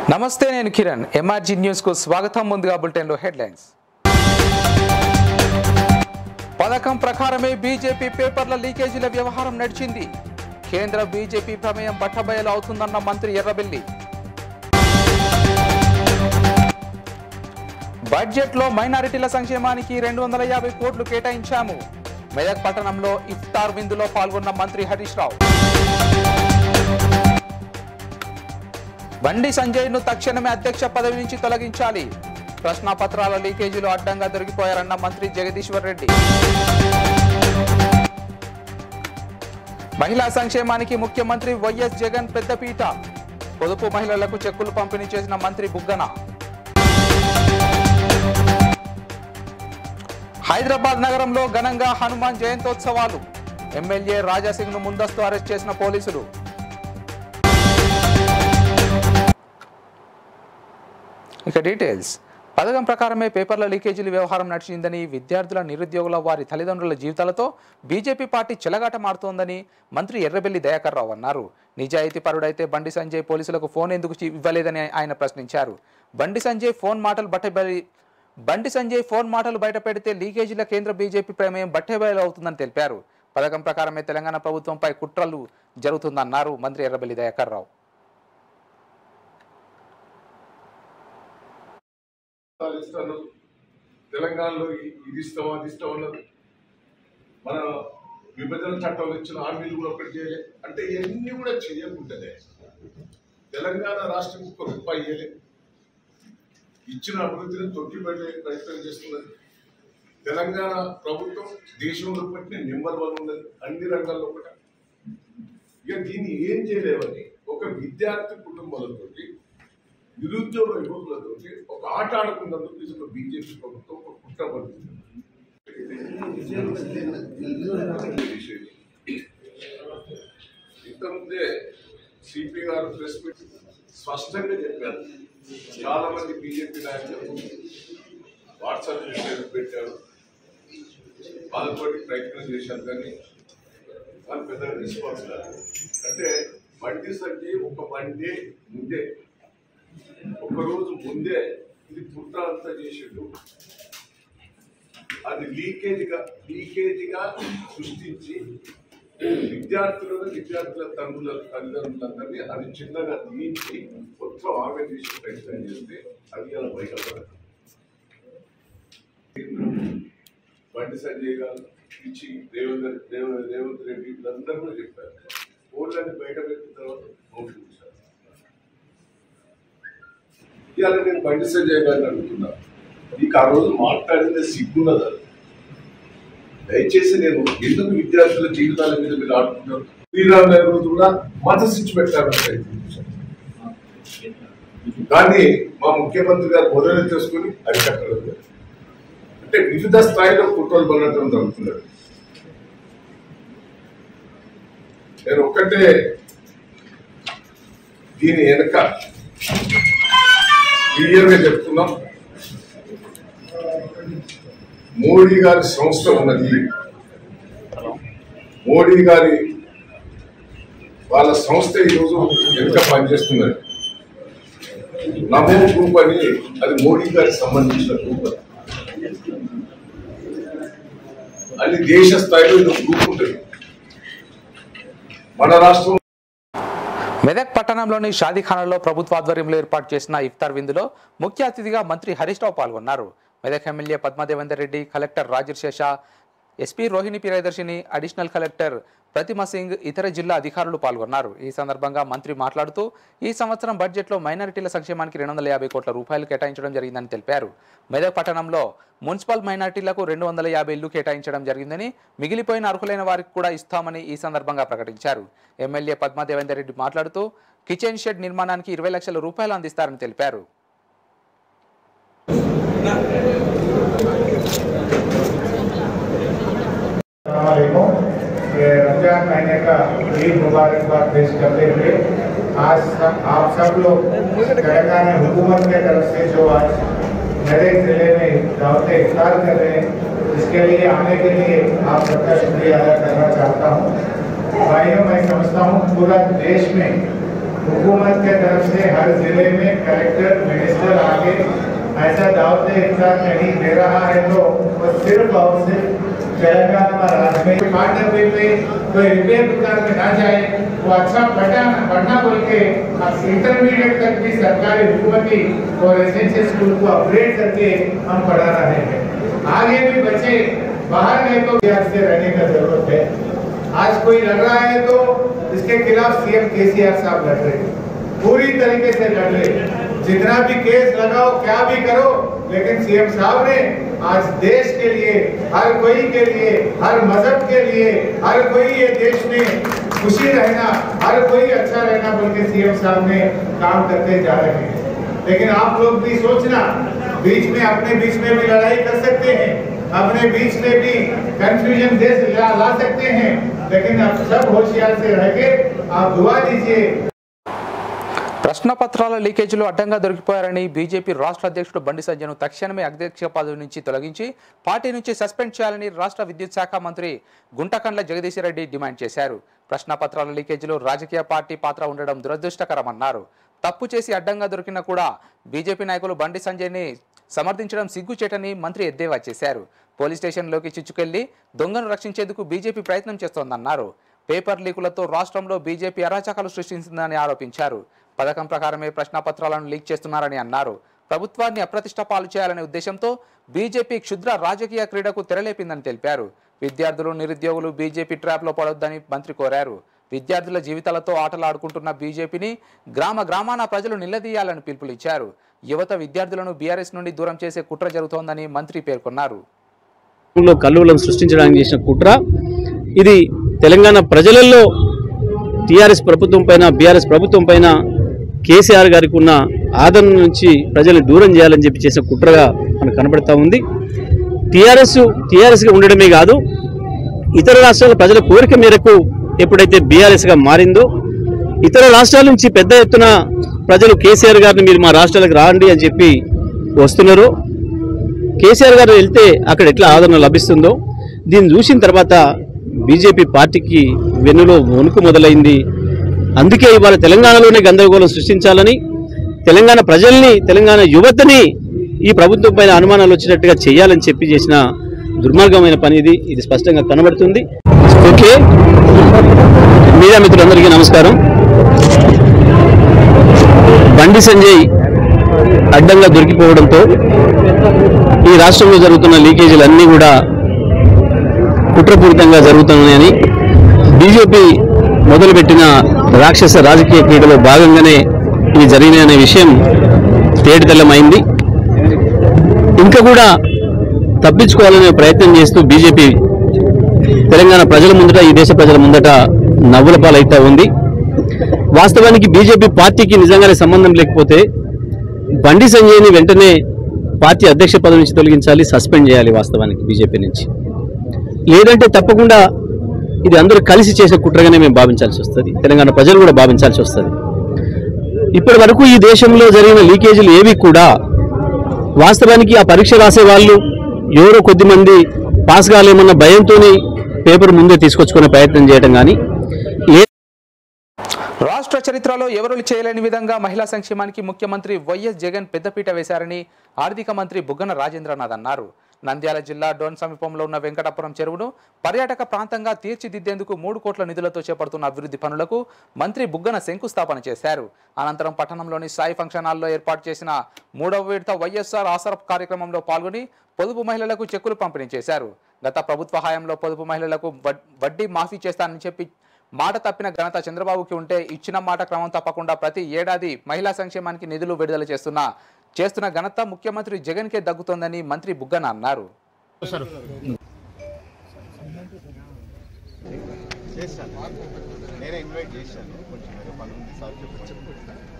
నమస్తే నేను Kiran MRG news కు స్వాగతం ముందుగా బులెటిన్ లో హెడ్లైన్స్ పథకం ప్రకారమే బీజేపీ పేపర్ల లీకేజీల వ్యవహారం నడిచింది కేంద్ర బీజేపీ ప్రమేయం బట్టబయలు అవుతుందన్న మంత్రి ఎర్రబెల్లి బడ్జెట్లో మైనారిటీల సంక్షేమానికి రెండు వందల యాభై కోట్లు కేటాయించాము మెదక్ పట్టణంలో ఇఫ్తార్ విందులో పాల్గొన్న మంత్రి హరీష్ రావు బండి సంజయ్ను తక్షణమే అధ్యక్ష పదవి నుంచి తొలగించాలి ప్రశ్నాపత్రాల లీకేజీలు అడ్డంగా దొరికిపోయారన్న మంత్రి జగదీశ్వర్ రెడ్డి మహిళా సంక్షేమానికి ముఖ్యమంత్రి వైఎస్ జగన్ పెద్దపీట పొదుపు మహిళలకు చెక్కులు పంపిణీ చేసిన మంత్రి బుగ్గన హైదరాబాద్ నగరంలో ఘనంగా హనుమాన్ జయంతోత్సవాలు ఎమ్మెల్యే రాజాసింగ్ ను ముందస్తు అరెస్ట్ చేసిన పోలీసులు ఇక డీటెయిల్స్ పథకం ప్రకారమే పేపర్ల లీకేజీల వ్యవహారం నడిచిందని విద్యార్థుల నిరుద్యోగుల వారి తల్లిదండ్రుల జీవితాలతో బీజేపీ పార్టీ చెలగాట మారుతోందని మంత్రి ఎర్రబెల్లి దయాకర్ రావు అన్నారు నిజాయితీ పరుడైతే బండి సంజయ్ పోలీసులకు ఫోన్ ఎందుకు చి- ఇవ్వలేదని ఆయన ప్రశ్నించారు బండి సంజయ్ ఫోన్ మాటలు బట్టబయలు బండి సంజయ్ ఫోన్ మాటలు బయట పెడితే లీకేజీల కేంద్ర బీజేపీ ప్రమేయం బట్టబయలు అవుతుందని తెలిపారు పథకం ప్రకారమే తెలంగాణ ప్రభుత్వంపై కుట్రలు జరుగుతుందన్నారు మంత్రి ఎర్రబెల్లి దయాకర్ రావు పథకాలు ఇస్తాను తెలంగాణలో ఇ- ఇది ఇస్తాం అది ఇస్తాం అన్నారు మన విభజన చట్టంలో ఇచ్చిన హామీలు కూడా ఒకటి చేయలే అంటే ఇవన్నీ కూడా చేయకుండానే తెలంగాణ రాష్ట్రం ఒక్క రూపాయి ఇయ్యలే ఇచ్చిన అభివృద్ధిని తొక్కిపెట్టే ప్రయత్నం చేస్తున్నది తెలంగాణ ప్రభుత్వం దేశంలో పట్టిన నెంబర్ వన్ ఉన్నది అన్ని రంగాల్లో కూడా ఇక దీన్ని ఏం చేయలేవని ఒక విద్యార్థి కుటుంబాలతోటి నిరుద్యోగ యువకులతో ఒక ఆట ఆడుకున్నందుకు ఇది ఒక బీజేపీ ప్రభుత్వం ఒక కుట్ర పడుతుంది ఇంతకుముందే సిపి గారు ప్రెస్ మీట్ స్పష్టంగా చెప్పారు చాలా మంది బీజేపీ నాయకులు వాట్సాప్ మెసేజ్ పెట్టారు వాళ్ళతోటి ప్రయత్నం చేశారు కానీ వాళ్ళు పెద్ద రెస్పాన్స్ కాదు అంటే బండి సంజయ్ ఒక బండి ముందే ఒకరోజు ముందే ఇది కుట్ర అంతా చేసిండు అది లీకేజ్గా లీకేజ్గా సృష్టించి విద్యార్థులను విద్యార్థుల తండ్రుల తల్లిదండ్రులందరినీ అది చిన్నగా తీయించి మొత్తం ఆమె తీసి ప్రయత్నం చేస్తే అది అలా బయటపడదు బండి సంజయ్ గారు ఇచ్చి రేవంత్ రేవంత్ రేవంత్ రెడ్డి వీళ్ళందరూ కూడా చెప్పారు ఓట్లన్నీ బయట పెట్టిన తర్వాత ఓట్లు చూశారు ఇవాళ నేను బండి సంజయ్ గారిని అడుగుతున్నా నీకు ఆ రోజు మాట్లాడింది సిగ్గున్నదా దయచేసి నేను ఎందుకు విద్యార్థుల జీవితాల మీద మీరు ఆడుతున్నారు శ్రీరామ్ గారి రోజు కూడా మత శిక్ష పెట్టాలని ప్రయత్నించారు కానీ మా ముఖ్యమంత్రి గారు మొదలు చేసుకుని అరికట్టడం లేదు. అంటే వివిధ స్థాయిలో కుట్రలు పడటం జరుగుతున్నది నేను ఒక్కటే దీని వెనక క్లియర్ గా చెప్తున్నాం మోడీ గారి సంస్థ ఉన్నది మోడీ గారి వాళ్ళ సంస్థ ఈరోజు ఎంత పనిచేస్తున్నది నమో గ్రూప్ అని అది మోడీ గారికి సంబంధించిన గ్రూప్ అది. అది దేశ స్థాయిలో ఇది ఒక గ్రూప్ ఉంటుంది మన రాష్ట్రం మెదక్ పట్టణంలోని షాదీఖానాలో ప్రభుత్వ ఆధ్వర్యంలో ఏర్పాటు చేసిన ఇఫ్తార్ విందులో ముఖ్య అతిథిగా మంత్రి హరీష్ రావు పాల్గొన్నారు మెదక్ ఎమ్మెల్యే పద్మాదేవేందర్ రెడ్డి కలెక్టర్ రాజర్ శేష SP Rohini Priyadarshini additional collector Pratima Singh ఇతర జిల్లా అధికారులు పాల్గొన్నారు ఈ సందర్భంగా మంత్రి మాట్లాడుతూ ఈ సంవత్సరం బడ్జెట్లో మైనారిటీల సంక్షేమానికి రెండు వందల యాభై కోట్ల రూపాయలు కేటాయించడం జరిగిందని తెలిపారు మెదక్ పట్టణంలో మున్సిపల్ మైనారిటీలకు రెండు వందల యాభై ఇల్లు కేటాయించడం జరిగిందని మిగిలిపోయిన అర్హులైన వారికి కూడా ఇస్తామని ఈ సందర్భంగా ప్రకటించారు ఎమ్మెల్యే పద్మాదేవేందర్ రెడ్డి మాట్లాడుతూ కిచెన్ షెడ్ నిర్మాణానికి ఇరవై లక్షల రూపాయలు అందిస్తారని తెలిపారు अलैक्म ये रमजान महीने का ईद मुबारकबाद पेश करते हुए आज सब आप सब लोग तेलंगाना हुकूमत के तरफ से जो आज नए जिले में दावत इफ्तार कर रहे हैं इसके लिए आने के लिए आप सबका शुक्रिया अदा करना चाहता हूँ भाइयों मैं समझता हूँ पूरा देश में हुकूमत के तरफ से हर जिले में कलेक्टर मिनिस्टर आके ऐसा दावत इफ्तार नहीं दे रहा है तो वो सिर्फ और सिर्फ तेलंगाना राज्य में पाँच डब्बे पे कोई रुपये दुकान में ना जाए वो अच्छा पढ़ना पढ़ना बोल के अब इंटरमीडिएट तक भी सरकारी हुकूमती और रेजिडेंशियल स्कूल को अपग्रेड करके हम पढ़ा रहे हैं आगे भी बच्चे बाहर गए तो बिहार से रहने का जरूरत है आज कोई लड़ रहा है तो इसके खिलाफ सीएम केसीआर साहब लड़ रहे हैं पूरी तरीके से लड़ रहे हैं जितना भी केस लगाओ क्या भी करो लेकिन सीएम साहब ने आज देश के लिए हर कोई के लिए हर मजहब के लिए हर कोई ये देश में खुशी रहना हर कोई अच्छा रहना बोल के सीएम साहब ने काम करते जा रहे हैं लेकिन आप लोग भी सोचना बीच में अपने बीच में भी लड़ाई कर सकते हैं अपने बीच में भी कंफ्यूजन देश ला, ला सकते हैं लेकिन आप सब होशियार से रह के आप दुआ दीजिए ప్రశ్నపత్రాల లీకేజీలో అడ్డంగా దొరికిపోయారని బీజేపీ రాష్ట్ర అధ్యక్షుడు బండి సంజయ్ను తక్షణమే అధ్యక్ష పదవి నుంచి తొలగించి పార్టీ నుంచి సస్పెండ్ చేయాలని రాష్ట్ర విద్యుత్ శాఖ మంత్రి గుంటకండ్ల జగదీశ్వరరెడ్డి డిమాండ్ చేశారు ప్రశ్నపత్రాల లీకేజీలో రాజకీయ పార్టీ పాత్ర ఉండడం దురదృష్టకరమన్నారు తప్పు చేసి అడ్డంగా దొరికినా కూడా బీజేపీ నాయకులు బండి సంజయ్ని సమర్థించడం సిగ్గుచేటని మంత్రి ఎద్దేవా చేశారు పోలీస్ స్టేషన్లోకి చిచ్చుకెళ్లి దొంగను రక్షించేందుకు బీజేపీ ప్రయత్నం చేస్తోందన్నారు పేపర్ లీకులతో రాష్ట్రంలో బీజేపీ అరాచకాలు సృష్టించిందని ఆరోపించారు పథకం ప్రకారమే ప్రశ్నపత్రాలను లీక్ చేస్తున్నారని అన్నారు ప్రభుత్వాన్ని అప్రతిష్ట పాలు చేయాలనే ఉద్దేశంతో బీజేపీ క్షుద్ర రాజకీయ క్రీడకు తెరలేపిందని తెలిపారు విద్యార్థులు నిరుద్యోగులు బీజేపీ ట్రాప్లో పడొద్దని మంత్రి కోరారు విద్యార్థుల జీవితాలతో ఆటలాడుకుంటున్న బీజేపీని గ్రామ గ్రామాన ప్రజలు నిలదీయాలని పిలుపునిచ్చారు యువత విద్యార్థులను బీఆర్ఎస్ నుండి దూరం చేసే కుట్ర జరుగుతోందని మంత్రి పేర్కొన్నారు లో కల్లువలను సృష్టించడానికి చేసిన కుట్ర ఇది తెలంగాణ ప్రజలలో టీఆర్ఎస్ ప్రభుత్వం పైన బీఆర్ఎస్ ప్రభుత్వం పైన కేసీఆర్ గారికి ఉన్న ఆదరణ నుంచి ప్రజలు దూరం చేయాలని చెప్పి చేసిన కుట్రగా మనకు కనబడతా ఉంది టీఆర్ఎస్ టీఆర్ఎస్గా ఉండడమే కాదు ఇతర రాష్ట్రాల ప్రజల కోరిక మేరకు ఎప్పుడైతే బీఆర్ఎస్గా మారిందో ఇతర రాష్ట్రాల నుంచి పెద్ద ఎత్తున ప్రజలు కేసీఆర్ గారిని మీరు మా రాష్ట్రాలకు రాండి అని చెప్పి వస్తున్నారో కేసీఆర్ గారు వెళ్తే అక్కడ ఎట్లా ఆదరణ లభిస్తుందో దీన్ని చూసిన తర్వాత బీజేపీ పార్టీకి వెన్నులో వణుకు మొదలైంది అందుకే ఇవాళ తెలంగాణలోనే గందరగోళం సృష్టించాలని తెలంగాణ ప్రజల్ని తెలంగాణ యువతని ఈ ప్రభుత్వం పైన అనుమానాలు వచ్చినట్టుగా చేయాలని చెప్పి చేసిన దుర్మార్గమైన పని ఇది ఇది స్పష్టంగా కనబడుతుంది ఓకే మీడియా మిత్రులందరికీ నమస్కారం బండి సంజయ్ అడ్డంగా దొరికిపోవడంతో ఈ రాష్ట్రంలో జరుగుతున్న లీకేజీలు అన్నీ కూడా కుట్రపూరితంగా జరుగుతున్నాయని బీజేపీ మొదలుపెట్టిన రాక్షస రాజకీయ క్రీడలో భాగంగానే ఇవి జరిగినాయనే విషయం తేటితెల్లమైంది ఇంకా కూడా తప్పించుకోవాలనే ప్రయత్నం చేస్తూ బీజేపీ తెలంగాణ ప్రజల ముందట ఈ దేశ ప్రజల ముందట నవ్వుల పాలైతా ఉంది వాస్తవానికి బీజేపీ పార్టీకి నిజంగానే సంబంధం లేకపోతే బండి సంజయ్ని వెంటనే పార్టీ అధ్యక్ష పదవి నుంచి తొలగించాలి సస్పెండ్ చేయాలి వాస్తవానికి బీజేపీ నుంచి లేదంటే తప్పకుండా ఇది అందరూ కలిసి చేసే కుట్రగానే మేము భావించాల్సి వస్తుంది తెలంగాణ ప్రజలు కూడా భావించాల్సి వస్తుంది ఇప్పటి వరకు ఈ దేశంలో జరిగిన లీకేజీలు ఏవి కూడా వాస్తవానికి ఆ పరీక్ష రాసే వాళ్ళు ఎవరో కొద్దిమంది పాస్ కాలేమన్న భయంతోనే పేపర్ ముందే తీసుకొచ్చుకునే ప్రయత్నం చేయడం కానీ లే రాష్ట్ర చరిత్రలో ఎవరూ చేయలేని విధంగా మహిళా సంక్షేమానికి ముఖ్యమంత్రి వైఎస్ జగన్ పెద్దపీట వేశారని ఆర్థిక మంత్రి బుగ్గన రాజేంద్రనాథ్ అన్నారు నంద్యాల జిల్లా డోన్ సమీపంలో ఉన్న వెంకటపురం చెరువును పర్యాటక ప్రాంతంగా తీర్చిదిద్దేందుకు మూడు కోట్ల నిధులతో చేపడుతున్న అభివృద్ధి పనులకు మంత్రి బుగ్గన శంకుస్థాపన చేశారు అనంతరం పట్టణంలోని సాయి ఫంక్షన్ హాల్లో ఏర్పాటు చేసిన మూడవ విడత వైఎస్ఆర్ ఆసరప్ కార్యక్రమంలో పాల్గొని పొదుపు మహిళలకు చెక్కులు పంపిణీ చేశారు గత ప్రభుత్వ హయాంలో పొదుపు మహిళలకు వడ్- వడ్డీ మాఫీ చేస్తానని చెప్పి మాట తప్పిన ఘనత చంద్రబాబుకి ఉంటే ఇచ్చిన మాట క్రమం తప్పకుండా ప్రతి ఏడాది మహిళా సంక్షేమానికి నిధులు విడుదల చేస్తున్న చేస్తున్న ఘనత ముఖ్యమంత్రి జగన్కే దగ్గుతోందని మంత్రి బుగ్గన అన్నారు నేనే ఇన్వైట్ చేశాను కొంచెం వేరే పని ఉంది సార్ చెప్పు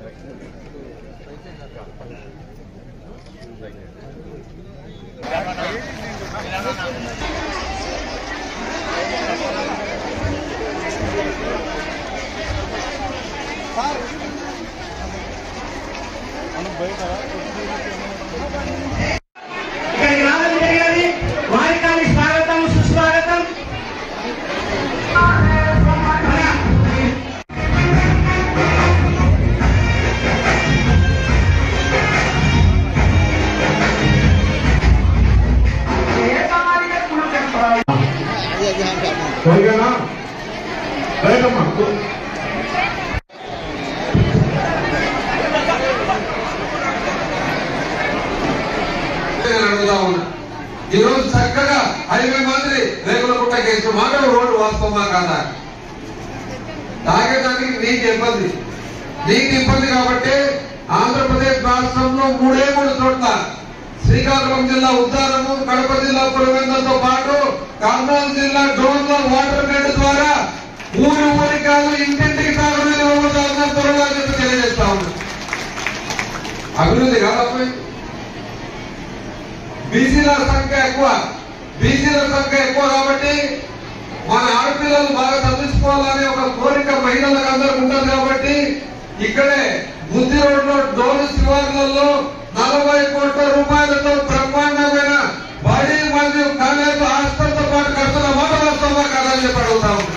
ఇక్కడికి రావడం జరిగినది వారికాని స్వాగతం సుస్వాగతం మన హైవే మాదిరి రేగుల పుట్ట కేసు మాట రోడ్డు వాస్తవమా కాదా తాగేదానికి నీకు ఇబ్బంది నీకు ఇబ్బంది కాబట్టి ఆంధ్రప్రదేశ్ రాష్ట్రంలో మూడే మూడు చోట్ల శ్రీకాకుళం జిల్లా ఉద్దానము కడప జిల్లా పులివెందులతో పాటు కర్నూలు జిల్లా డ్రోన్ల వాటర్ గ్రిడ్ ద్వారా ఊరి ఊరి కాదు ఇంటింటికి తాగునీరు ఇవ్వబోతున్న త్వరగా చెప్పి తెలియజేస్తా ఉన్నా అభివృద్ధి కాదపోయి బీసీల సంఖ్య ఎక్కువ బీసీల సంఖ్య ఎక్కువ కాబట్టి మన ఆడపిల్లలు బాగా చదివించుకోవాలనే ఒక కోరిక మహిళలకు అందరికి ఉంటుంది కాబట్టి ఇక్కడే బుద్ధి రోడ్లో డోలు శివార్లలో నలభై కోట్ల రూపాయలతో బ్రహ్మాండమైన బడి మరియు కాలేజ్ హాస్టల్తో పాటు కడుతున్న మాట వాస్తవమా కాదని చెప్పి అడుగుతా ఉన్నా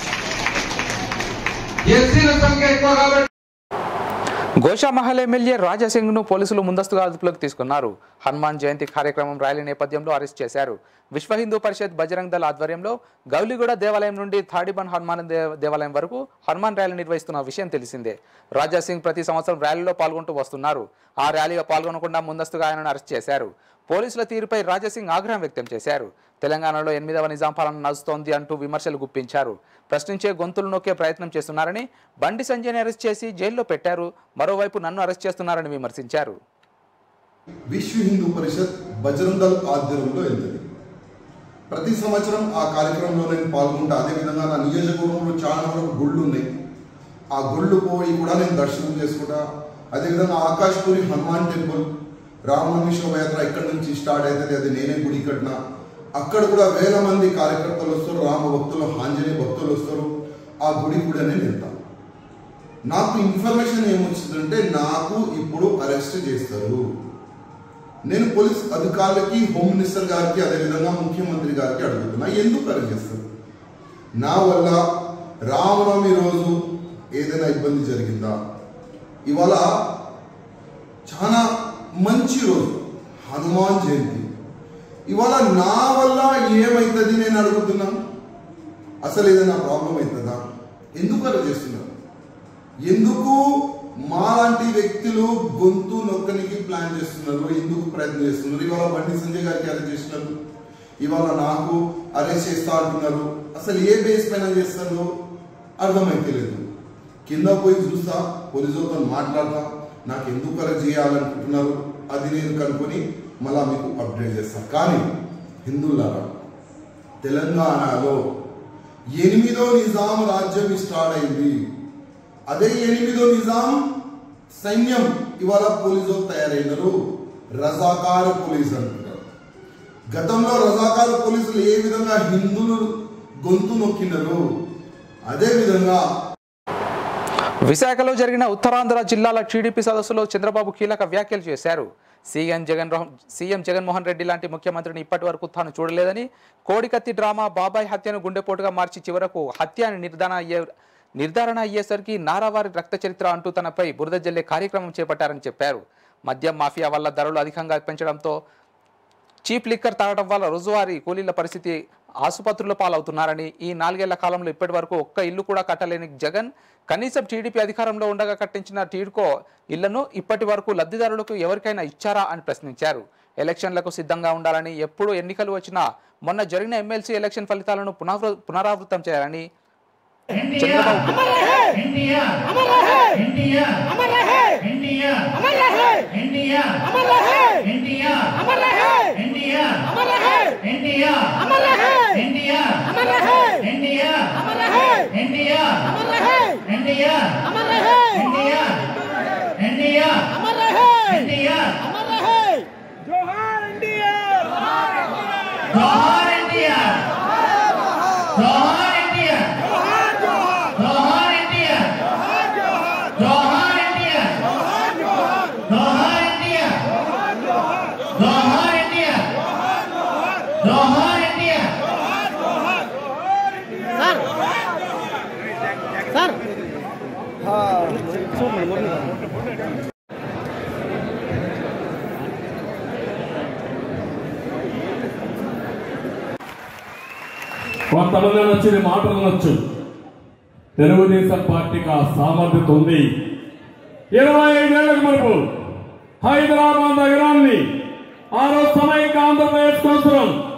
ఎస్సీల సంఖ్య ఎక్కువ కాబట్టి గోషామహల్ ఎమ్మెల్యే రాజాసింగ్ ను పోలీసులు ముందస్తుగా అదుపులోకి తీసుకున్నారు హనుమాన్ జయంతి కార్యక్రమం ర్యాలీ నేపథ్యంలో అరెస్ట్ చేశారు విశ్వ హిందూ పరిషత్ బజరంగ్ దళ ఆధ్వర్యంలో గౌలిగూడ దేవాలయం నుండి థాడిబన్ హనుమాన్ దేవ- దేవాలయం వరకు హనుమాన్ ర్యాలీ నిర్వహిస్తున్న విషయం తెలిసిందే రాజాసింగ్ ప్రతి సంవత్సరం ర్యాలీలో పాల్గొంటూ వస్తున్నారు ఆ ర్యాలీలో పాల్గొనకుండా ముందస్తుగా ఆయనను అరెస్ట్ చేశారు పోలీసుల తీరుపై రాజాసింగ్ ఆగ్రహం వ్యక్తం చేశారు తెలంగాణలో ఎనిమిదవ నిజాం పాలన నడుస్తోంది అంటూ విమర్శలు గుప్పించారు ప్రశ్నించే గొంతులు నొక్కే ప్రయత్నం చేస్తున్నారని బండి సంజయ్ని అరెస్ట్ చేసి జైల్లో పెట్టారు మరోవైపు నన్ను అరెస్ట్ చేస్తున్నారని విమర్శించారు విశ్వ హిందూ పరిషత్ బజరంగ్ దళ్ ఆధ్వర్యంలో వెళ్తుంది ప్రతి సంవత్సరం ఆ కార్యక్రమంలో నేను పాల్గొంటా అదేవిధంగా నా నియోజకవర్గంలో చాలా వరకు గుళ్ళు ఉన్నాయి ఆ గుళ్ళు పోయి కూడా నేను దర్శనం చేసుకుంటా అదేవిధంగా ఆకాశ్పురి హనుమాన్ టెంపుల్ రామనవమి శోభయాత్ర ఎక్కడి నుంచి స్టార్ట్ అవుతుంది అది నేనే గుడి కట్టినా అక్కడ కూడా వేల మంది కార్యకర్తలు వస్తారు రామ భక్తులు ఆంజనేయ భక్తులు వస్తారు ఆ గుడి కూడా నేను వెళ్తాను నాకు ఇన్ఫర్మేషన్ ఏమొచ్చిందంటే నాకు ఇప్పుడు అరెస్ట్ చేస్తారు నేను పోలీస్ అధికారులకి హోమ్ మినిస్టర్ గారికి అదేవిధంగా ముఖ్యమంత్రి గారికి అడుగుతున్నా ఎందుకు అరెస్ట్ చేస్తారు నా వల్ల రామనవమి రోజు ఏదైనా ఇబ్బంది జరిగిందా ఇవాళ చాలా మంచి రోజు హనుమాన్ జయంతి ఇవాళ నా వల్ల ఏమవుతుంది నేను అడుగుతున్నాను అసలు ఏదైనా ప్రాబ్లం అవుతుందా ఎందుకు అలా చేస్తున్నారు ఎందుకు మాలాంటి వ్యక్తులు గొంతు నొక్కనికి ప్లాన్ చేస్తున్నారు ఎందుకు ప్రయత్నం చేస్తున్నారు ఇవాళ బండి సంజయ్ గారికి అరెస్ట్ చేసినారు ఇవాళ నాకు అరెస్ట్ చేస్తా అంటున్నారు అసలు ఏ బేస్ పైన చేస్తారు అర్థమైతే లేదు కింద పోయి చూస్తా పోలీసులతో మాట్లాడతా నాకు ఎందుకు అరెస్ట్ చేయాలనుకుంటున్నారు అది నేను కనుక్కొని మళ్ళా మీకు అప్డేట్ చేస్తాను కానీ హిందువులారా తెలంగాణలో ఎనిమిదో నిజాం రాజ్యం స్టార్ట్ అయింది అదే ఎనిమిదో నిజాం సైన్యం ఇవాళ పోలీసు తయారైనారు రజాకార్ పోలీస్ అంటున్నారు గతంలో రజాకార్ పోలీసులు ఏ విధంగా హిందువులు గొంతు నొక్కినారు అదే విధంగా విశాఖలో జరిగిన ఉత్తరాంధ్ర జిల్లాల టీడీపీ సదస్సులో చంద్రబాబు కీలక వ్యాఖ్యలు చేశారు సీఎం జగన్ సీఎం జగన్మోహన్ రెడ్డి లాంటి ముఖ్యమంత్రిని ఇప్పటి వరకు తాను చూడలేదని కోడికత్తి డ్రామా బాబాయ్ హత్యను గుండెపోటుగా మార్చి చివరకు హత్య అని నిర్ధారణ అయ్యే నిర్ధారణ అయ్యేసరికి నారావారి రక్త చరిత్ర అంటూ తనపై బురద జల్లే కార్యక్రమం చేపట్టారని చెప్పారు మద్యం మాఫియా వల్ల ధరలు అధికంగా పెంచడంతో చీప్ లిక్కర్ తాగడం వల్ల రోజువారీ కూలీల పరిస్థితి ఆసుపత్రుల పాలవుతున్నారని ఈ నాలుగేళ్ల కాలంలో ఇప్పటి వరకు ఒక్క ఇల్లు కూడా కట్టలేని జగన్ కనీసం టీడీపీ అధికారంలో ఉండగా కట్టించిన టీడ్కో ఇళ్లను ఇప్పటి వరకు లబ్ధిదారులకు ఎవరికైనా ఇచ్చారా అని ప్రశ్నించారు ఎలక్షన్లకు సిద్ధంగా ఉండాలని ఎప్పుడు ఎన్నికలు వచ్చినా మొన్న జరిగిన ఎమ్మెల్సీ ఎలక్షన్ ఫలితాలను పునరావృ పునరావృతం చేయాలని చంద్రబాబు కొంతమంది వచ్చిన మాటలు నచ్చు తెలుగుదేశం పార్టీకి ఆ సామర్థ్యత ఉంది ఇరవై ఐదేళ్లకు మనకు హైదరాబాద్ నగరాన్ని ఆ రోజు సమైక్య ఆంధ్రప్రదేశ్ కోసం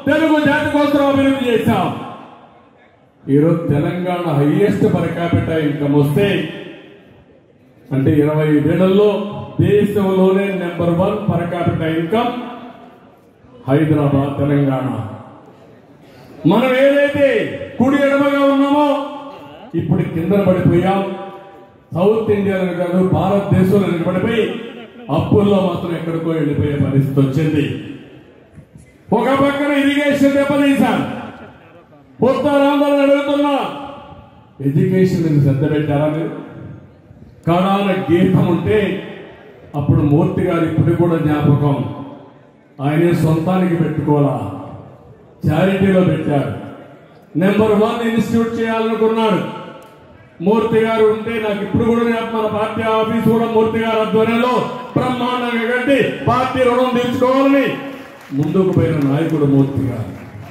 తెలుగు జాతి కోసం అభివృద్ధి చేశాం ఈరోజు Telangana highest per capital income వస్తే అంటే ఇరవై ఐదేళ్లలో దేశంలోనే number one per capital income Hyderabad Telangana మనం ఏదైతే కుడి ఎడమగా ఉన్నామో ఇప్పుడు కింద పడిపోయాం సౌత్ ఇండియాలో కాదు భారతదేశంలో నిలబడిపోయి అప్పుల్లో మాత్రం ఎక్కడికో వెళ్ళిపోయే పరిస్థితి వచ్చింది ఒక పక్కన ఇరిగేషన్ దెబ్బతీశాం ఉత్తరాంధ్రలో అడుగుతున్నా ఎడ్యుకేషన్ మీద శ్రద్ధ పెట్టారా మీరు కడాన గీతం ఉంటే అప్పుడు మూర్తి గారు ఇప్పుడు కూడా జ్ఞాపకం ఆయన సొంతానికి పెట్టుకోవాలా చారిటీలో పెట్టారు నెంబర్ వన్ ఇన్స్టిట్యూట్ చేయాలనుకున్నాడు మూర్తి గారు ఉంటే నాకు ఇప్పుడు కూడా జ్ఞాపకం. మన పార్టీ ఆఫీస్ కూడా మూర్తి గారు ఆధ్వర్యంలో బ్రహ్మాండంగా కట్టి పార్టీ రుణం తీర్చుకోవాలని ముందుకు పోయిన నాయకుడు మూర్తి గారు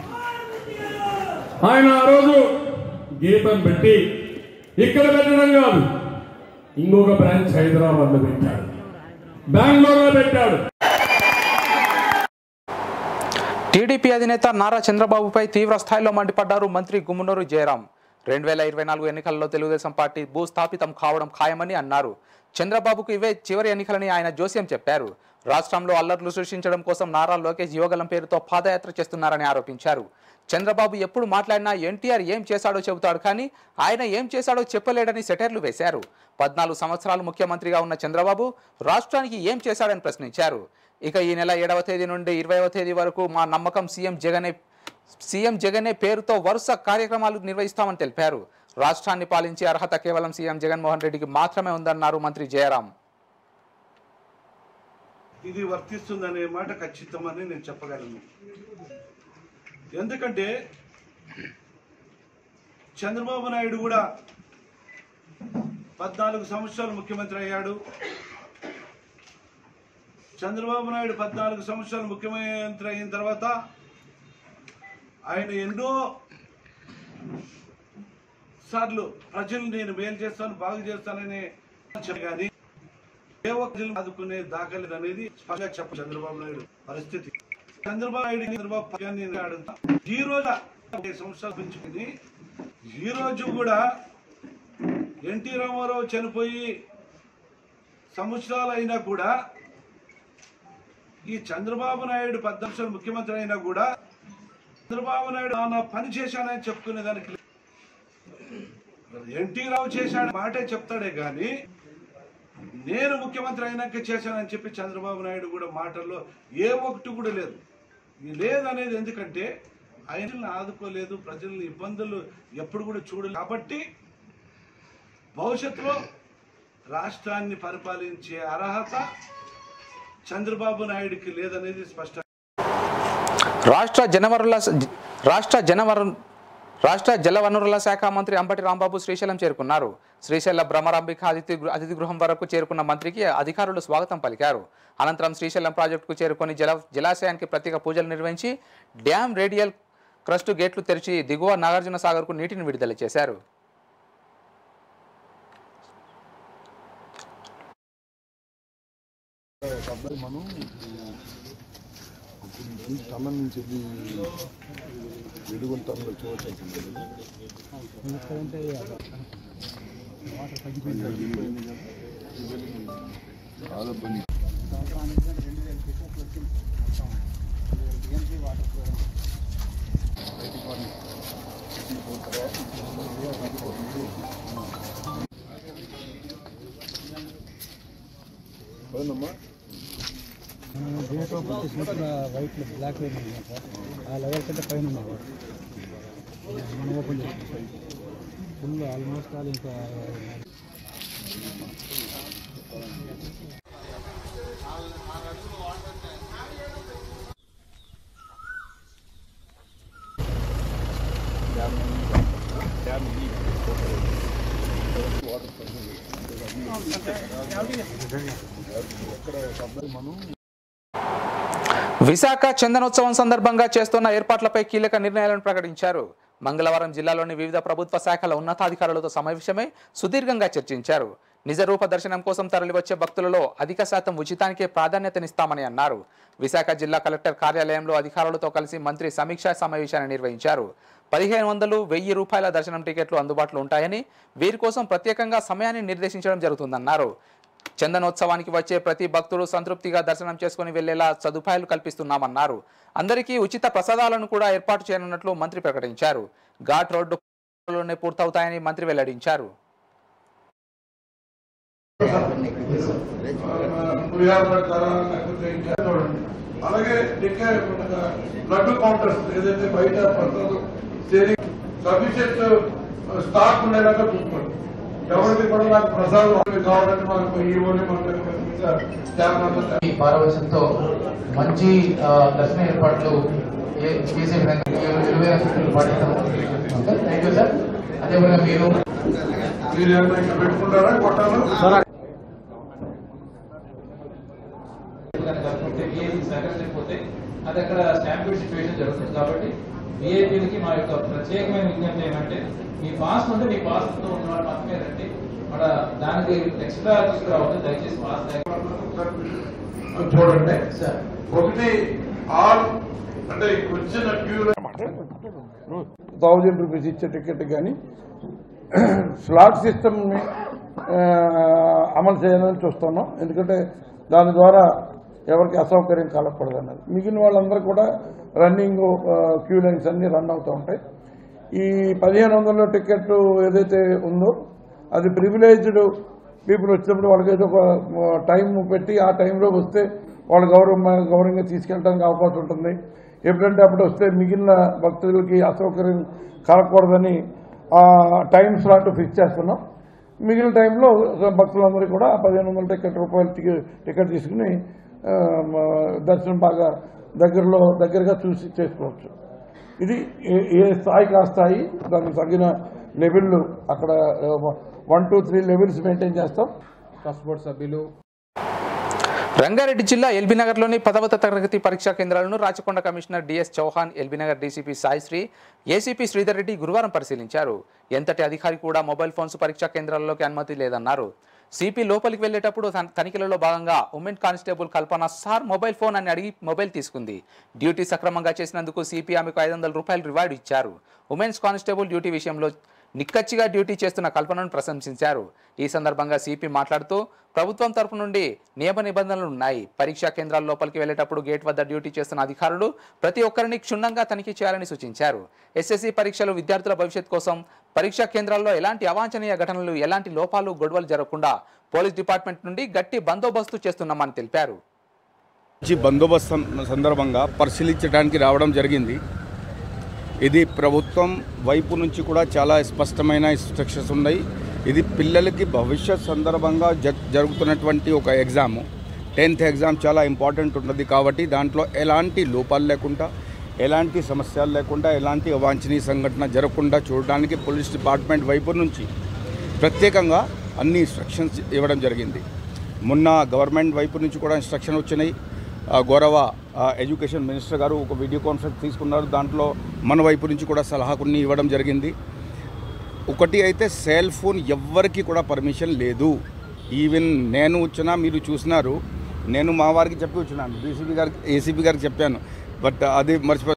ఆయన ఆ రోజు గీతం పెట్టి ఇక్కడ పెట్టడం కాదు ఇంకొక బ్రాంచ్ హైదరాబాద్ లో పెట్టాడు బెంగళూరులో పెట్టాడు టీడీపీ అధినేత నారా చంద్రబాబుపై తీవ్ర స్థాయిలో మండిపడ్డారు మంత్రి గుమ్మనూరు జయరాం రెండు వేల ఇరవై నాలుగు ఎన్నికల్లో తెలుగుదేశం పార్టీ భూస్థాపితం కావడం ఖాయమని అన్నారు చంద్రబాబుకు ఇవే చివరి ఎన్నికలని ఆయన జోస్యం చెప్పారు రాష్ట్రంలో అల్లర్లు సృష్టించడం కోసం నారా లోకేష్ యువగలం పేరుతో పాదయాత్ర చేస్తున్నారని ఆరోపించారు చంద్రబాబు ఎప్పుడు మాట్లాడినా ఎన్టీఆర్ ఏం చేశాడో చెబుతాడు కానీ ఆయన ఏం చేశాడో చెప్పలేడని సెటర్లు వేశారు పద్నాలుగు సంవత్సరాలు ముఖ్యమంత్రిగా ఉన్న చంద్రబాబు రాష్ట్రానికి ఏం చేశాడని ప్రశ్నించారు ఇక ఈ నెల ఏడవ తేదీ నుండి ఇరవైవ తేదీ వరకు మా నమ్మకం సీఎం జగనే సీఎం జగనే పేరుతో వరుస కార్యక్రమాలు నిర్వహిస్తామని తెలిపారు రాష్ట్రాన్ని పాలించే అర్హత కేవలం సీఎం జగన్మోహన్ రెడ్డికి మాత్రమే ఉందన్నారు మంత్రి జయరాం ఇది వర్తిస్తుందనే మాట ఖచ్చితమని నేను చెప్పగలను ఎందుకంటే చంద్రబాబు నాయుడు కూడా పద్నాలుగు సంవత్సరాలు ముఖ్యమంత్రి అయ్యాడు చంద్రబాబు నాయుడు పద్నాలుగు సంవత్సరాలు ముఖ్యమంత్రి అయిన తర్వాత ఆయన ఎన్నో సార్లు ప్రజలు నేను మేలు చేస్తాను బాగు చేస్తానని చెప్పారు కానీ ఏ ఒక్క ప్రజలు ఆదుకునే దాఖలేదు అనేది స్పష్టంగా చెప్ప చంద్రబాబు నాయుడు పరిస్థితి చంద్రబాబు నాయుడు చంద్రబాబు పక్కన అడుగుతా ఈ రోజు ఒక సంవత్సరాలు పెంచుకుని ఈ రోజు కూడా ఎన్టీ రామారావు చనిపోయి సంవత్సరాలు అయినా కూడా ఈ చంద్రబాబు నాయుడు పద్నాలుగు ముఖ్యమంత్రి అయినా కూడా చంద్రబాబు నాయుడు నా పని చేశానని చెప్పుకునే దానికి లేదు. ఎన్టీ రావు చేశాడు మాటే చెప్తాడే గాని నేను ముఖ్యమంత్రి అయినాక చేశానని చెప్పి చంద్రబాబు నాయుడు కూడా మాటల్లో ఏ ఒక్కటి కూడా లేదు ఇది లేదనేది ఎందుకంటే ఆయనని ఆదుకోలేదు ప్రజల్ని ఇబ్బందులు ఎప్పుడు కూడా చూడలేదు కాబట్టి భవిష్యత్తులో రాష్ట్రాన్ని పరిపాలించే అర్హత చంద్రబాబు నాయుడికి లేదనేది స్పష్టం రాష్ట్ర జనవరుల రాష్ట్ర జనవరు రాష్ట్ర జలవనరుల శాఖ మంత్రి అంబటి రాంబాబు శ్రీశైలం చేరుకున్నారు శ్రీశైల భ్రమరాంబిక అతిథి గృ- అతిథి గృహం వరకు చేరుకున్న మంత్రికి అధికారులు స్వాగతం పలికారు అనంతరం శ్రీశైలం ప్రాజెక్టుకు చేరుకొని జల జలాశయానికి ప్రత్యేక పూజలు నిర్వహించి డ్యామ్ రేడియల్ క్రస్ట్ గేట్లు తెరిచి దిగువ నాగార్జున సాగర్కు నీటిని విడుదల చేశారు టన్నల్ నుంచి వెళ్ళి వెలుగుంటాను చూడవచ్చు పోయిందమ్మా వైట్ బ్లాక్ లైన్ ఉంది సార్ ఆ లెవెల్ కంటే పైన ఉన్నాయి మనం ఓపెన్ చేస్తాం ఫుల్ ఆల్మోస్ట్ ఆల్ ఇంకా విశాఖ చందనోత్సవం సందర్భంగా చేస్తున్న ఏర్పాట్లపై కీలక నిర్ణయాలను ప్రకటించారు మంగళవారం జిల్లాలోని వివిధ ప్రభుత్వ శాఖల ఉన్నతాధికారులతో సమావేశమై సుదీర్ఘంగా చర్చించారు నిజరూప దర్శనం కోసం తరలివచ్చే భక్తులలో అధిక శాతం ఉచితానికే ప్రాధాన్యతనిస్తామని అన్నారు విశాఖ జిల్లా కలెక్టర్ కార్యాలయంలో అధికారులతో కలిసి మంత్రి సమీక్షా సమావేశాన్ని నిర్వహించారు పదిహేను వందలు వెయ్యి రూపాయల దర్శనం టికెట్లు అందుబాటులో ఉంటాయని వీరి కోసం ప్రత్యేకంగా సమయాన్ని నిర్దేశించడం జరుగుతుందన్నారు చందనోత్సవానికి వచ్చే ప్రతి భక్తుడు సంతృప్తిగా దర్శనం చేసుకుని వెళ్లేలా సదుపాయాలు కల్పిస్తున్నామన్నారు అందరికీ ఉచిత ప్రసాదాలను కూడా ఏర్పాటు చేయనున్నట్లు మంత్రి ప్రకటించారు ఘాట్ రోడ్డు పూర్తవుతాయని మంత్రి వెల్లడించారు చూడండి అలాగే ఇంకా బ్లడ్ కౌంటర్స్ ఏదైతే బయట పర్సనల్ సేవింగ్ సఫిషియెంట్ స్టాక్ ఉండేలాగా చూసుకోండి ఎవరికి కూడా నాకు ప్రసాదం కావాలంటే మనకు ఈ ఓన్లీ మనకు స్టాఫ్ అంతా ఈ పారవశ్యంతో మంచి ఆ, దర్శన ఏర్పాట్లు ఏ- చేసే విధంగా ఈ విలువైన సూచనలు పాటిస్తాం ఓకే థ్యాంక్ యూ సార్ అదేవిధంగా మీరు మీరు ఏమైనా ఇక్కడ పెట్టుకుంటారా కొట్టాలు కాకపోతే విఐపీ సహకరించకపోతే అది అక్కడ స్టాంపీడ్ సిచ్యువేషన్ జరుగుతుంది కాబట్టి విఐపీలకి మా యొక్క ప్రత్యేకమైన విజ్ఞప్తి ఏమంటే మీ పాస్ ఉంటే మీ పాస్ తో ఉన్నవాడు మాత్రమే రండి మన దానికి ఎక్స్ట్రా తీసుకురావద్దు దయచేసి పాస్ చూడండి ఒకటి ఆల్ అంటే వచ్చిన క్యూలో థౌజండ్ రూపీస్ ఇచ్చే టికెట్ కానీ స్లాట్ సిస్టమ్ని అమలు చేయాలని చూస్తున్నాం ఎందుకంటే దాని ద్వారా ఎవరికి అసౌకర్యం కలగకూడదు అన్నది మిగిలిన వాళ్ళందరూ కూడా రన్నింగ్ క్యూ లైన్స్ అన్ని రన్ అవుతూ ఉంటాయి ఈ పదిహేను వందల టికెట్ ఏదైతే ఉందో అది ప్రివిలేజ్డ్ పీపుల్ వచ్చినప్పుడు వాళ్ళకి ఏదో ఒక టైం పెట్టి ఆ టైంలో వస్తే వాళ్ళు గౌరవం గౌరవంగా తీసుకెళ్ళడానికి అవకాశం ఉంటుంది ఎప్పుడంటే అప్పుడు వస్తే మిగిలిన భక్తులకి అసౌకర్యం కలగకూడదని ఆ టైం స్లాట్ ఫిక్స్ చేస్తున్నాం మిగిలిన టైంలో భక్తులందరూ కూడా ఆ పదిహేను వందల టికెట్ రూపాయలు టికె- టికెట్ తీసుకుని ఆ, మ- దర్శనం బాగా దగ్గరలో దగ్గరగా చూసి చేసుకోవచ్చు ఇది ఏ- ఏ స్థాయికి ఆ స్థాయి దానికి తగిన లెవెల్ అక్కడ one two three levels maintain చేస్తాం ట్రస్ట్ బోర్డ్ సభ్యులు రంగారెడ్డి జిల్లా ఎల్బీనగర్లోని పదవ తరగతి పరీక్షా కేంద్రాలను Rachakonda commissioner DS Chauhan LB Nagar DCP Saishri ACP Sridhar Reddy గురువారం పరిశీలించారు ఎంతటి అధికారి కూడా మొబైల్ ఫోన్స్ పరీక్షా కేంద్రాల్లోకి అనుమతి లేదన్నారు సిపి లోపలికి వెళ్లేటప్పుడు తన- తనిఖీలలో భాగంగా women constable Kalpana sir mobile phone అని అడిగి మొబైల్ తీసుకుంది డ్యూటీ సక్రమంగా చేసినందుకు సిపి ఆమెకు ఐదు వందల రూపాయలు రివార్డు ఇచ్చారు ఉమెన్స్ కానిస్టేబుల్ డ్యూటీ విషయంలో నిక్కచ్చిగా డ్యూటీ చేస్తున్న కల్పనను ప్రశంసించారు ఈ సందర్భంగా సిపి మాట్లాడుతూ ప్రభుత్వం తరపు నుండి నియమ నిబంధనలు ఉన్నాయి పరీక్షా కేంద్రాల లోపలికి వెళ్లేటప్పుడు గేట్ వద్ద డ్యూటీ చేస్తున్న అధికారులు ప్రతి ఒక్కరిని క్షుణ్ణంగా తనిఖీ చేయాలని సూచించారు ఎస్ఎస్సి పరీక్షలు విద్యార్థుల భవిష్యత్ కోసం పరీక్షా కేంద్రాల్లో ఎలాంటి అవాంఛనీయ ఘటనలు ఎలాంటి లోపాలు గొడవలు జరగకుండా పోలీస్ డిపార్ట్మెంట్ నుండి గట్టి బందోబస్తు చేస్తున్నామని తెలిపారు నుంచి బందోబస్తు సం- సందర్భంగా పరిశీలించడానికి రావడం జరిగింది ఇది ప్రభుత్వం వైపు నుంచి కూడా చాలా స్పష్టమైన ఇన్స్ట్రక్షన్స్ ఉన్నాయి ఇది పిల్లలకి భవిష్యత్ సందర్భంగా జ జరుగుతున్నటువంటి ఒక ఎగ్జాము టెన్త్ ఎగ్జామ్ చాలా ఇంపార్టెంట్ ఉంటుంది కాబట్టి దాంట్లో ఎలాంటి లోపాలు లేకుండా ఎలాంటి సమస్యలు లేకుండా ఎలాంటి అవాంఛనీయ సంఘటన జరగకుండా చూడడానికి పోలీస్ డిపార్ట్మెంట్ వైపు నుంచి ప్రత్యేకంగా అన్ని ఇన్స్ట్రక్షన్స్ ఇవ్వడం జరిగింది మొన్న గవర్నమెంట్ వైపు నుంచి కూడా ఇన్స్ట్రక్షన్ వచ్చినాయి ఆ, గౌరవ ఆ, ఎడ్యుకేషన్ మినిస్టర్ గారు ఒక వీడియో కాన్ఫరెన్స్ తీసుకున్నారు దాంట్లో మన వైపు నుంచి కూడా సలహా కొన్ని ఇవ్వడం జరిగింది ఒకటి అయితే సెల్ ఫోన్ ఎవ్వరికి కూడా పర్మిషన్ లేదు ఈవెన్ నేను వచ్చినా మీరు చూసినారు నేను మా వారికి చెప్పి వచ్చినాను డీసీపీ గారికి ఏసీపీ గారికి చెప్పాను బట్ అది మర్చిపో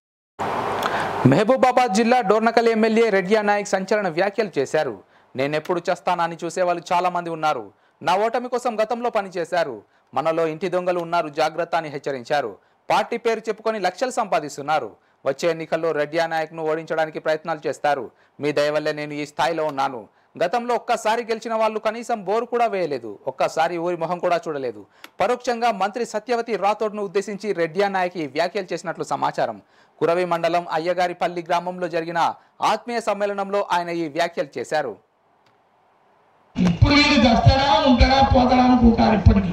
మహబూబాబాద్ జిల్లా డోర్నకల్ ఎమ్మెల్యే రెడ్డియా నాయక్ సంచలన వ్యాఖ్యలు చేశారు నేనెప్పుడు చేస్తానని చూసేవాళ్ళు చాలా మంది ఉన్నారు నా ఓటమి కోసం గతంలో పనిచేశారు మనలో ఇంటి దొంగలు ఉన్నారు జాగ్రత్త అని హెచ్చరించారు పార్టీ పేరు చెప్పుకొని లక్షలు సంపాదిస్తున్నారు వచ్చే ఎన్నికల్లో రెడ్డియా నాయక్ను ఓడించడానికి ప్రయత్నాలు చేస్తారు మీ దయ వల్లే నేను ఈ స్థాయిలో ఉన్నాను గతంలో ఒక్కసారి గెలిచిన వాళ్ళు కనీసం బోరు కూడా వేయలేదు ఒక్కసారి ఊరి మొహం కూడా చూడలేదు పరోక్షంగా మంత్రి సత్యవతి రాథోడ్ను ఉద్దేశించి రెడ్డియా నాయక్ ఈ వ్యాఖ్యలు చేసినట్లు సమాచారం కురవి మండలం అయ్యగారిపల్లి గ్రామంలో జరిగిన ఆత్మీయ సమ్మేళనంలో ఆయన ఈ వ్యాఖ్యలు చేశారు ఇప్పుడు వీళ్ళు చస్తాడా ఉంటాడా పోతాడా అనుకుంటారు ఇప్పటికీ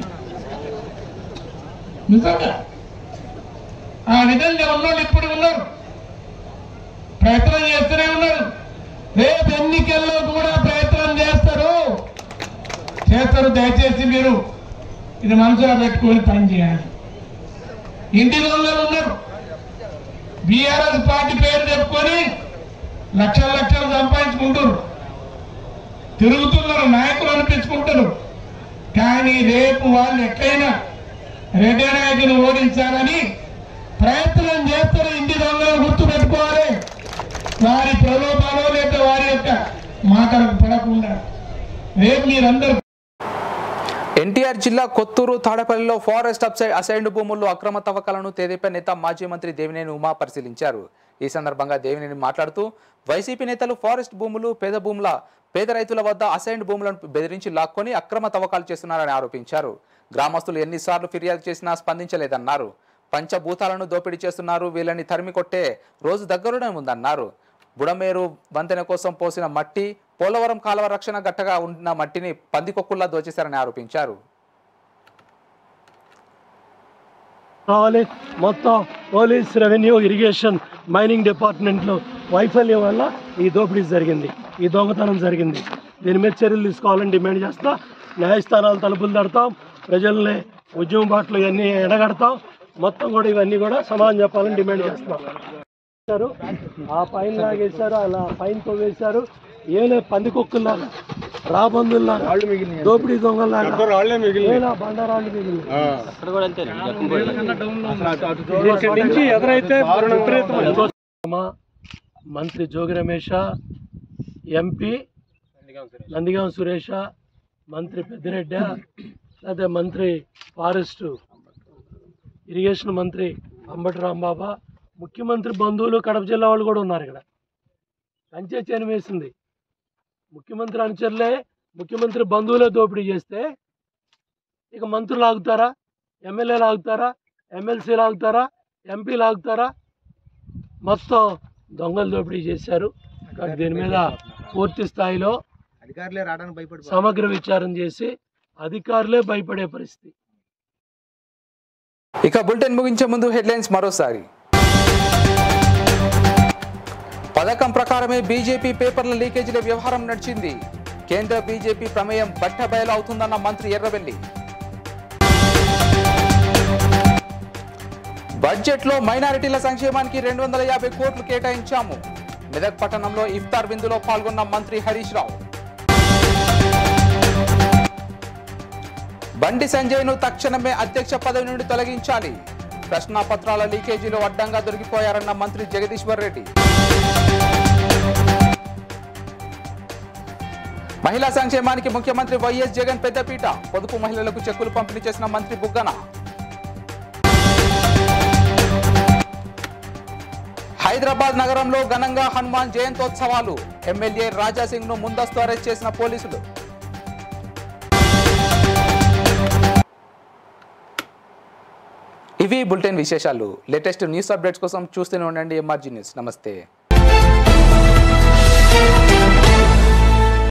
నిజంగా ఆ విధంగా ఉన్నోళ్ళు ఇప్పుడు ఉన్నారు ప్రయత్నం చేస్తూనే ఉన్నారు రేపు ఎన్నికల్లో కూడా ప్రయత్నం చేస్తారు చేస్తారు దయచేసి మీరు ఇది మనసులో పెట్టుకొని పని చేయాలి ఇంటి దొంగలు ఉన్నారు బీఆర్ఎస్ పార్టీ పేరు చెప్పుకొని లక్షల లక్షలు సంపాదించుకుంటారు తిరుగుతున్నారు నాయకులు అనిపించుకుంటారు కానీ రేపు వాళ్ళు ఎట్లయినా రెడ్డి నాయకుని ఓడించాలని ప్రయత్నం చేస్తారు ఇంటి దొంగలు గుర్తు పెట్టుకోవాలి వారి ప్రలోభాలు లేదా వారి యొక్క మాటలకు పడకుండా రేపు మీరందరూ ఎన్టీఆర్ జిల్లా కొత్తూరు తాడపల్లిలో ఫారెస్ట్ అప్సైడ్ అసైన్డ్ భూముల్లో అక్రమ తవ్వకాలను తెదేపా నేత మాజీ మంత్రి దేవినేని ఉమా పరిశీలించారు ఈ సందర్భంగా దేవినేని మాట్లాడుతూ వైసీపీ నేతలు ఫారెస్ట్ భూములు పేద భూముల పేద రైతుల వద్ద అసైన్డ్ భూములను బెదిరించి లాక్కొని అక్రమ తవ్వకాలు చేస్తున్నారని ఆరోపించారు గ్రామస్తులు ఎన్నిసార్లు ఫిర్యాదు చేసినా స్పందించలేదన్నారు పంచభూతాలను దోపిడీ చేస్తున్నారు వీళ్ళని తరిమి కొట్టే రోజు దగ్గరలోనే ఉందన్నారు బుడమేరు వంతెన కోసం పోసిన మట్టి పోలవరం కాలువ రక్షణ గట్టగా ఉన్న మట్టిని పందికొక్కుల్లా దోచేశారని ఆరోపించారు కావాలి మొత్తం పోలీస్ రెవెన్యూ ఇరిగేషన్ మైనింగ్ డిపార్ట్మెంట్లో వైఫల్యం వల్ల ఈ దోపిడీ జరిగింది ఈ దొంగతనం జరిగింది దీని మీద చర్యలు తీసుకోవాలని డిమాండ్ చేస్తా న్యాయస్థానాలు తలుపులు తడతాం ప్రజల్ని ఉద్యమం బాటలు ఇవన్నీ ఎడగడతాం మొత్తం కూడా ఇవన్నీ కూడా సమాధానం చెప్పాలని డిమాండ్ చేస్తాం వేశారు ఆ పైన లాగేశారు అలా పైన తవ్వేశారు ఏలే పందికొక్కుల్లాగా రాబందుల్లాగా దోపిడీ దొంగల్లాగా ఏలా బండరాళ్ళు మిగిలింది ఇక్కడి నుంచి ఎదురైతే విపరీతమైన మంత్రి జోగి రమేష ఎంపీ నందిగాం సురేష మంత్రి పెద్దిరెడ్డి లేదా మంత్రి ఫారెస్ట్ ఇరిగేషన్ మంత్రి అంబటి రాంబాబా ముఖ్యమంత్రి బంధువులు కడప జిల్లా వాళ్ళు కూడా ఉన్నారు ఇక్కడ కంచే చేను వేసింది ముఖ్యమంత్రి అనుచరులే ముఖ్యమంత్రి బంధువులే దోపిడీ చేస్తే ఇక మంత్రులు ఆగుతారా ఎమ్మెల్యేలు ఆగుతారా ఎమ్మెల్సీలు ఆగుతారా ఎంపీలు ఆగుతారా మొత్తం దొంగలు దోపిడీ చేశారు కాబట్టి దీని మీద పూర్తి స్థాయిలో అధికారులే రావడానికి భయపడి సమగ్ర విచారణ చేసి అధికారులే భయపడే పరిస్థితి ఇక బులెటిన్ ముగించే ముందు హెడ్లైన్స్ మరోసారి పథకం ప్రకారమే బీజేపీ పేపర్ల లీకేజీల వ్యవహారం నడిచింది కేంద్ర బీజేపీ ప్రమేయం బట్టబయలు అవుతుందన్న మంత్రి ఎర్రబెల్లి బడ్జెట్లో మైనారిటీల సంక్షేమానికి రెండు వందల యాభై కోట్లు కేటాయించాము మెదక్ పట్టణంలో ఇఫ్తార్ విందులో పాల్గొన్న మంత్రి హరీష్ రావు బండి సంజయ్ను తక్షణమే అధ్యక్ష పదవి నుండి తొలగించాలి ప్రశ్నాపత్రాల లీకేజీలో అడ్డంగా దొరికిపోయారన్న మంత్రి జగదీశ్వర్ రెడ్డి మహిళా సంక్షేమానికి ముఖ్యమంత్రి వైఎస్ జగన్ పెద్దపీట పొదుపు మహిళలకు చెక్కులు పంపిణీ చేసిన మంత్రి బుగ్గన హైదరాబాద్ నగరంలో ఘనంగా హనుమాన్ జయంతోత్సవాలు ఎమ్మెల్యే రాజాసింగ్ ను ముందస్తు అరెస్ట్ చేసిన పోలీసులు ఇవి బులెటిన్ విశేషాలు లేటెస్ట్ న్యూస్ అప్డేట్స్ కోసం చూస్తూనే ఉండండి ఎంఆర్జీ న్యూస్ నమస్తే